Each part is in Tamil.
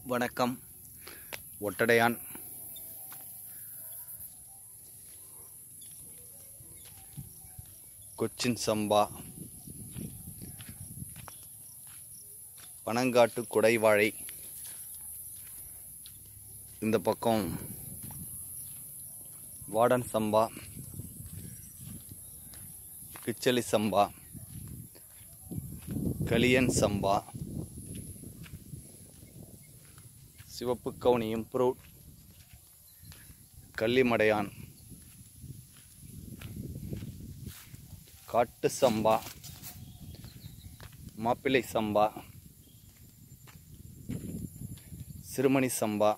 வணக்கம் ஒட்டடையான் கொச்சின் சம்பா பனங்காட்டு குடைவாழை இந்த பக்கம் வாடன் சம்பா கிச்சலி சம்பா களியன் சம்பா சிவப்பு கவுனி இம்ப்ரூவ் கள்ளிமடையான் காட்டு சம்பா மாப்பிள்ளை சம்பா சிறுமணி சம்பா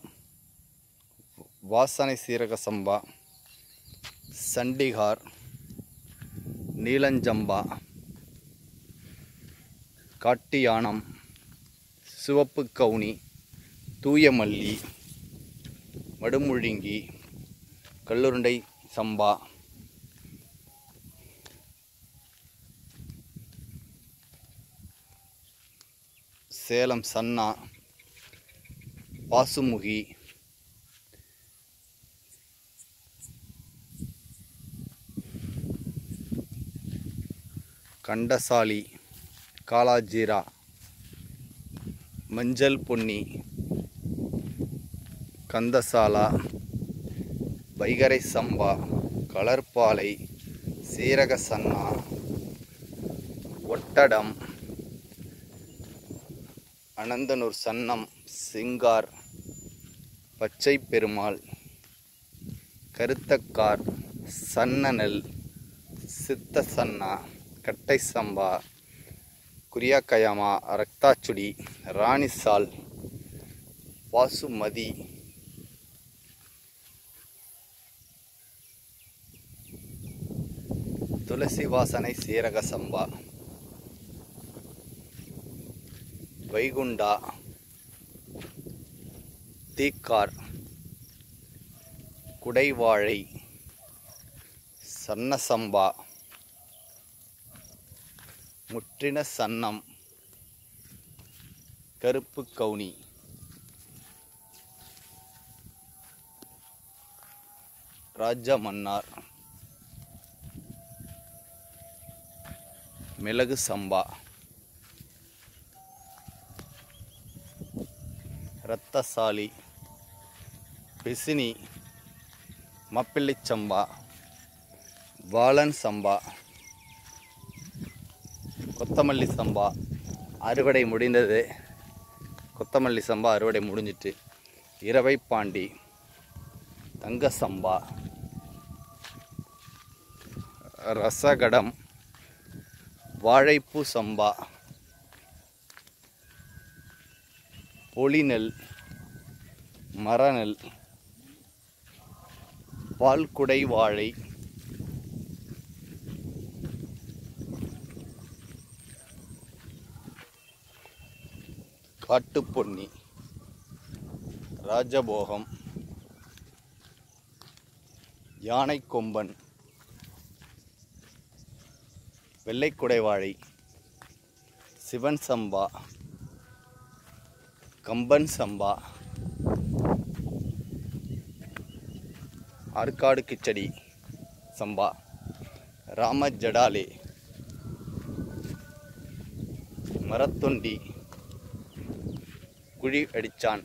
வாசனை சீரக சம்பா சண்டிகார் நீலஞ்சம்பா காட்டு யானம் சிவப்பு கவுனி தூயமல்லி மடுமுழுங்கி கல்லுருண்டை சம்பா சேலம் சன்னா பாசுமுகி கண்டசாலி காலாஜீரா மஞ்சள் பொன்னி கந்தசாலா வைகரை சம்பா கலர்பாலை சீரக சன்னா ஒட்டடம் அனந்தனூர் சன்னம் சிங்கார் பச்சை பெருமாள் கருத்தக்கார் சன்னநெல் சித்த சன்னா கட்டை சம்பா குரியாக்கயாமா ரக்தாச்சுடி ராணிசால் வாசுமதி துளசி வாசனை சீரக சம்பா வைகுண்டா தீக்கார் குடைவாழை சன்னசம்பா முற்றின சன்னம் கருப்பு கவுனி ராஜா மன்னார் மிளகு சம்பா இரத்தசாலி பிசினி மப்பிள்ளை சம்பா வாளன் சம்பா கொத்தமல்லி சம்பா அறுவடை முடிந்தது கொத்தமல்லி சம்பா அறுவடை முடிஞ்சிட்டு இரவை பாண்டி தங்க சம்பா ரசகடம் வாழைப்பூ சம்பா பொலிநெல் மரநெல் பால்குடை வாழை காட்டுப்பொன்னி ராஜபோகம் யானை கொம்பன் வெள்ளைக்குடைவாழை சிவன் சம்பா கம்பன் சம்பா ஆற்காடு கிச்சடி சம்பா ராம ஜடாலே மரத்தொண்டி குழி அடிச்சான்